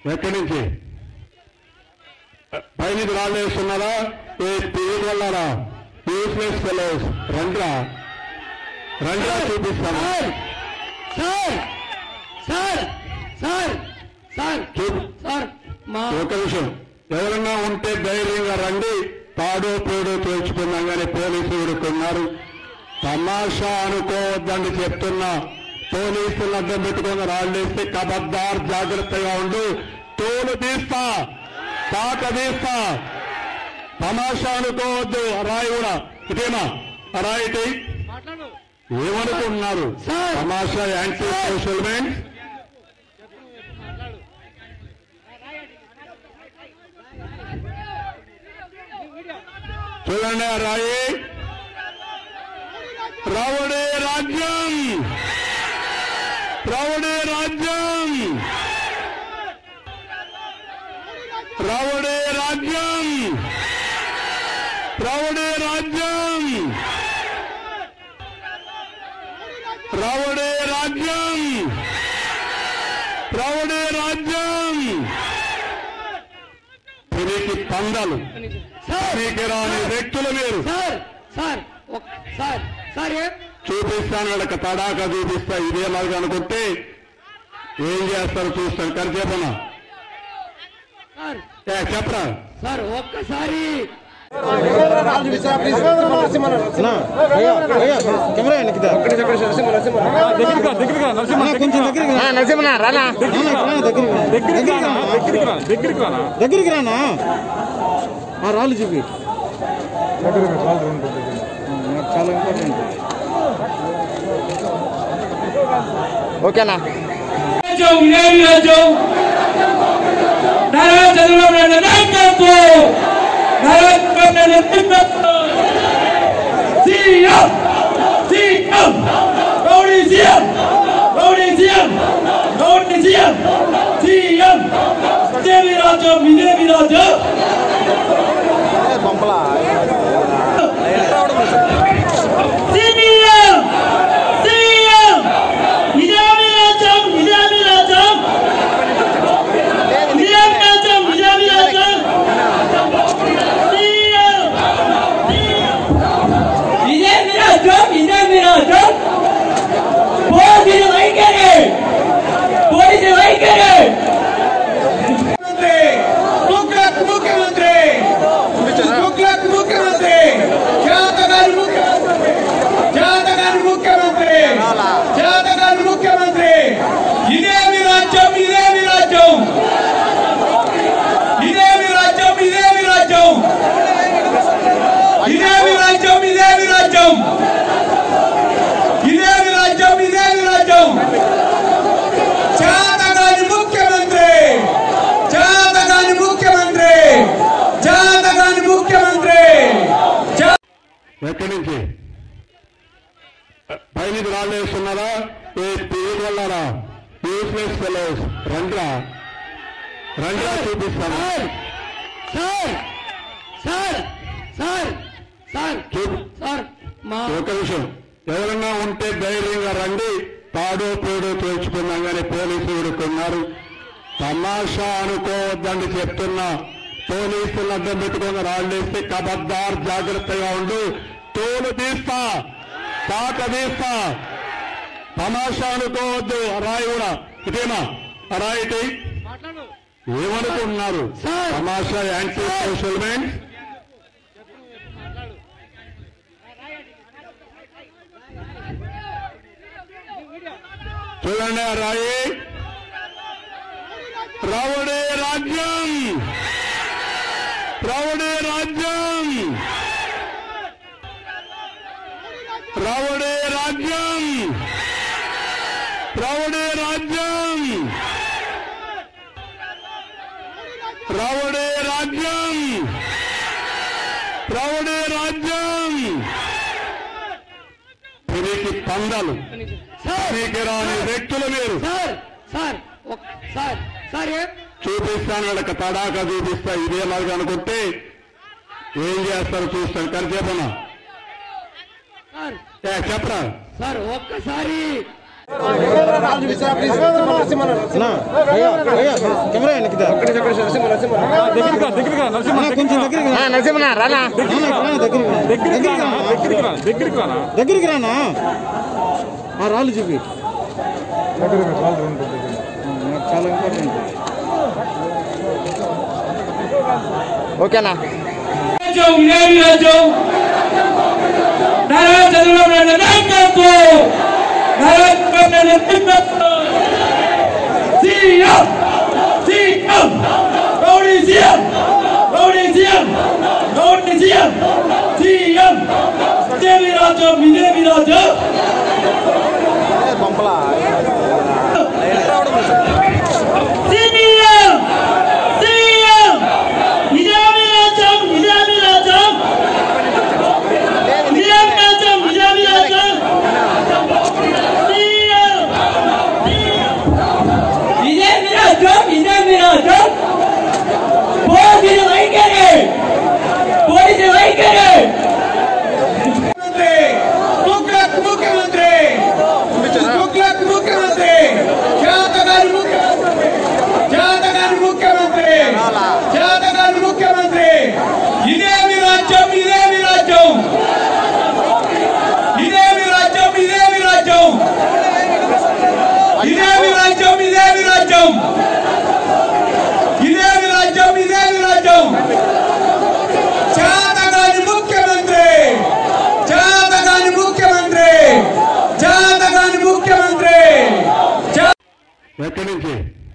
ఎక్కడి నుంచి పైన రాళ్ళు వేస్తున్నారా ఏ పేరు వల్లరా యూస్లెస్ ఫెలోస్ రండ్రా రండ్రా చూపిస్తాను సార్ సార్ సార్ సార్ చూపు సార్ మా ఒక విషయం ఎవరన్నా ఉంటే ధైర్యంగా రండి తాడో పేడో తేల్చుకుందాం కానీ పోలీసులు ఇరుక్కున్నారు తమాషా అనుకోవద్దని చెప్తున్నా పోలీసులు అడ్డం పెట్టుకుని రాళ్ళేస్తే కబద్దార్ జాగ్రత్తగా ఉండు తోలు తీస్తా తాక తీస్తా తమాషా అనుకోవద్దు ఆ రాయి కూడా ఇదేనా ఆ రాయి ఇటు. ఏమనుకుంటున్నారు సార్. తమాషా యాంటీ సోషల్ మెంట్ చూడండి ఆ రాయి రావుడే రాజ్యం రావుడే రాజ్యం రావుడే రాజ్యం రావుడే రాజ్యం రావుడే రాజ్యం రావుడే రాజ్యం తిరిగి పందాలు మీకు రాని వ్యక్తులు మీరు సార్ సార్ ఒక్- సార్ సార్ ఏ చూపిస్తాను వాళ్ళకి తడాక చూపిస్తా ఇదే లాగా అనుకుంటే ఏం చేస్తారో చూస్తాను కానీ చెప్పనా సార్ ఏ చెప్పరా సార్ ఒక్కసారి కెమెరా వెనక్కి దా. అన్నా, కొంచెం దగ్గరికి రా. నరసింహ రానా అన్నా, దగ్గరికి రా. దగ్గరికి రా. దగ్గరికి రానా దగ్గరికి రానా ఆ రాళ్ళు చూపి నాకు చాలా ఇంపార్టెంట్ ఓకేనా రాజ్యం ఇదేమి రాజ్యం నారా చంద్రబాబు నాయుడు నాయకత్వం నారా చంద్రబాబు నాయుడు నాయకత్వం CM CM rowdy CM rowdy CM rowdy CM CM ఇదేమి రాజ్యం ఇదేమి రాజ్యం సీఎం సీఎం ఇదేమి రాజ్యం ఇదేమి రాజ్యం ఇదేమి రాజ్యం ఇదేమి రాజ్యం సీఎం ఇదేమి రాజ్యం ఇదేమి రాజ్యం పోలీసులు వైఖరి పోలీసులు వైఖరి ముఖ్యమంత్రి ముఖ్యమంత్రి ముఖ్యమంత్రి ముఖ్యమంత్రి జాతగారి ముఖ్యమంత్రి జాతగారి ముఖ్యమంత్రి జాతగారి ముఖ్యమంత్రి ఇదేమి రాజ్యం ఇదేమి రాజ్యం ఇదేమి రాజ్యం ఇదేమి రాజ్యం ఇదేమి రాజ్యం ఇదేమి రాజ్యం ఇదేమి రాజ్యం ఇదేమి రాజ్యం జాతగారి ముఖ్యమంత్రి జాతగారి ముఖ్యమంత్రి జాతగారి ముఖ్యమంత్రి జా- ఎక్కడి నుంచి పైన రాళ్ళు వేస్తున్నారా ఏ పేరు వల్లరా యూస్లెస్ ఫెలోస్ రండ్రా రండ్రా చూపిస్తాను సార్ సార్ సార్ సార్ చూపు సార్ మా ఒక విషయం ఎవరన్నా ఉంటే ధైర్యంగా రండి తాడో పేడో తేల్చుకుందాం కానీ పోలీసులు ఇరుక్కున్నారు తమాషా అనుకోవద్దని చెప్తున్నా పోలీసులు అడ్డం పెట్టుకుని రాళ్ళేస్తే కబద్దార్ జాగ్రత్తగా ఉండు తోలు తీస్తా తాక తీస్తా తమాషా అనుకోవద్దు ఆ రాయి కూడా ఇదేనా ఆ రాయి ఇటు. ఏమనుకుంటున్నారు సార్. తమాషా యాంటీ సోషల్ మెంట్ చూడండి ఆ రాయి రావుడే రాజ్యం రావుడే రాజ్యం రావుడే రాజ్యం రావుడే రాజ్యం రావుడే రాజ్యం రావుడే రాజ్యం తిరిగి పందాలు సార్ మీకు రాని వ్యక్తులు మీరు సార్ సార్ ఒక్- సార్ సార్ ఏ చూపిస్తాను వాళ్ళకి తడాక చూపిస్తా ఇదే లాగా అనుకుంటే ఏం చేస్తారో చూస్తాను కానీ చెప్పనా సార్ ఏ చెప్పరా సార్ ఒక్కసారి అన్నా, భయ్యా, భయ్యా, కెమెరా వెనక్కిదా దగ్గరికి రా, దగ్గరికి రా, నరసింహ అన్నా, కొంచెం దగ్గరికి రా. నరసింహ రానా అన్నా, ఇక్కడ రా, దగ్గరికి రా. దగ్గరికి రానా దగ్గరికి రా దగ్గరికి రానా దగ్గరికి రానా ఆ రాళ్ళు చూపి నాకు చాలా ఇంపార్టెంట్ ఓకేనా రాజ్యం ఇదేమి రాజ్యం నారా చంద్రబాబు నాయుడు నాయకత్వం నారా చంద్రబాబు నాయుడు నాయకత్వం CM CM rowdy CM rowdy CM rowdy CM CM ఇదేమి రాజ్యం ఇదేమి రాజ్యం సీఎం సీఎం ఇదేమి రాజ్యం ఇదేమి రాజ్యం ఇదేమి రాజ్యం ఇదేమి రాజ్యం సీఎం ఇదేమి రాజ్యం ఇదేమి రాజ్యం పోలీసులు వైఖరి పోలీసులు వైఖరి ముఖ్యమంత్రి ముఖ్యమంత్రి ముఖ్యమంత్రి ముఖ్యమంత్రి జాతగారి ముఖ్యమంత్రి జాతగారి ముఖ్యమంత్రి జాతగారి ముఖ్యమంత్రి ఇదేమి రాజ్యం ఇదేమి రాజ్యం ఇదేమి రాజ్యం ఇదేమి రాజ్యం ఇదేమి రాజ్యం ఇదేమి రాజ్యం ఇదేమి రాజ్యం ఇదేమి రాజ్యం జాతగారి ముఖ్యమంత్రి జాతగారి ముఖ్యమంత్రి జాతగారి ముఖ్యమంత్రి జా- ఎక్కడి నుంచి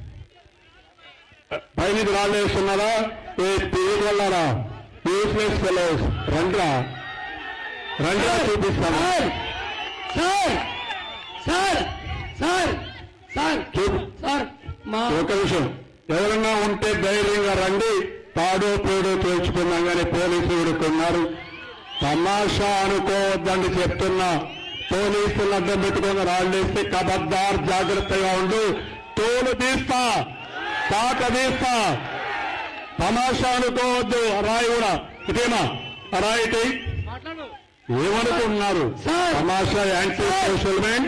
పైనకి రాళ్ళు వేస్తున్నారా ఏ పీరు వల్లారా యూస్లెస్ ఫెలోస్ రండ్రా రండ్రా చూపిస్తాను సార్ సార్ సార్ సార్ చూపు సార్ మా ఒక విషయం ఎవరన్నా ఉంటే ధైర్యంగా రండి తాడో పేడో తేల్చుకుందాం కానీ పోలీసులు ఉడుకున్నారు తమాషా అనుకోవద్దండి చెప్తున్నా పోలీసులు అడ్డం పెట్టుకుని రాళ్ళేస్తే కబద్దార్ జాగ్రత్తగా ఉండు తోలు తీస్తా తాట తీస్తా తమాషా అనుకోవద్దు ఆ రాయి కూడా ఇదేమా ఆ రాయి ఇటు. ఏమనుకుంటున్నారు సార్. తమాషా యాంటీ సోషల్ మెంట్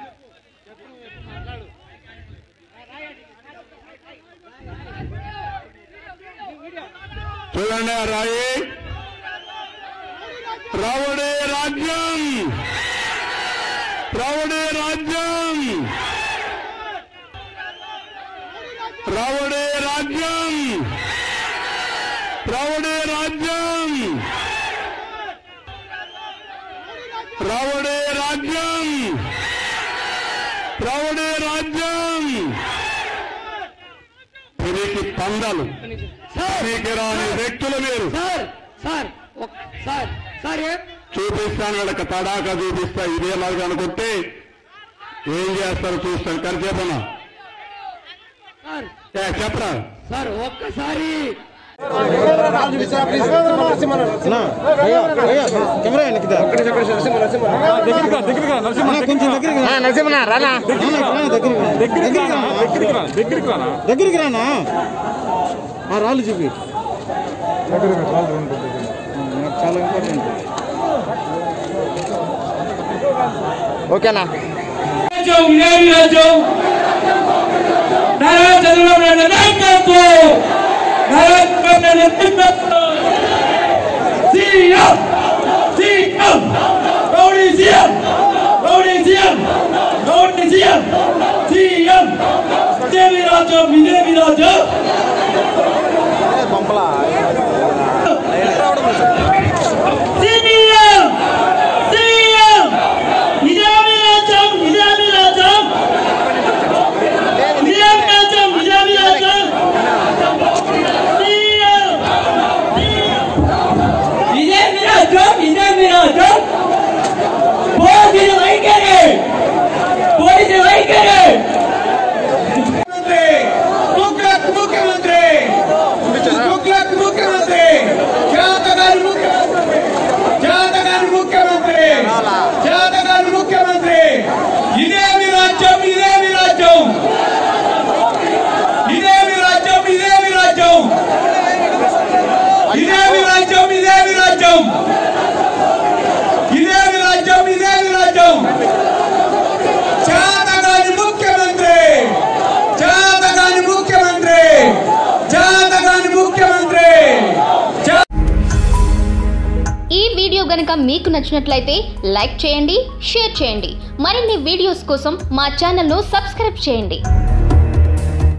చూడండి ఆ రాయి రావుడే రాజ్యం రావుడే రాజ్యం రావుడే రాజ్యం రావుడే రాజ్యం రావుడే రాజ్యం రావుడే రాజ్యం తిరిగి పందాలు సార్ మీకు రాని వ్యక్తులు మీరు సార్ సార్ ఒక్- సార్ సార్ ఏం చూపిస్తాను వాళ్ళకి తడాకా చూపిస్తా ఇదేలాగా అనుకుంటే ఏం చేస్తారో చూస్తాను కానీ చెప్పనా సార్ ఏ, చెప్పరా సార్ ఒక్కసారి అన్నా, భయ్యా, భయ్యా, కెమెరా వెనక్కిదా దగ్గరికి రా, దగ్గరికి రా, నరసింహ అన్నా, కొంచెం దగ్గరికి రా. నరసింహ రానా అన్నా, ఇక్కడ రా, దగ్గరికి రా. దగ్గరికి రానా దగ్గరికి రా దగ్గరికి రానా దగ్గరికి రానా ఆ రాళ్ళు చూపి నాకు చాలా ఇంపార్టెంట్ ఓకేనా రాజ్యం ఇదేమి రాజ్యం నారా చంద్రబాబు నాయుడు నాయకత్వం నారా చంద్రబాబు నాయుడు నాయకత్వం CM CM rowdy CM rowdy CM rowdy CM CM ఇదేమి రాజ్యం ఇదేమి రాజ్యం సీఎం సీఎం ఇదేమి రాజ్యం ఇదేమి రాజ్యం ఇదేమి రాజ్యం ఇదేమి రాజ్యం సీఎం ఇదేమి రాజ్యం ఇదేమి రాజ్యం పోలీసులు వైఖరి పోలీసులు వైఖరి ముఖ్యమంత్రి కనుక మీకు నచ్చినట్లయితే లైక్ చేయండి షేర్ చేయండి మరిన్ని వీడియోస్ కోసం మా ఛానల్ను సబ్స్క్రైబ్ చేయండి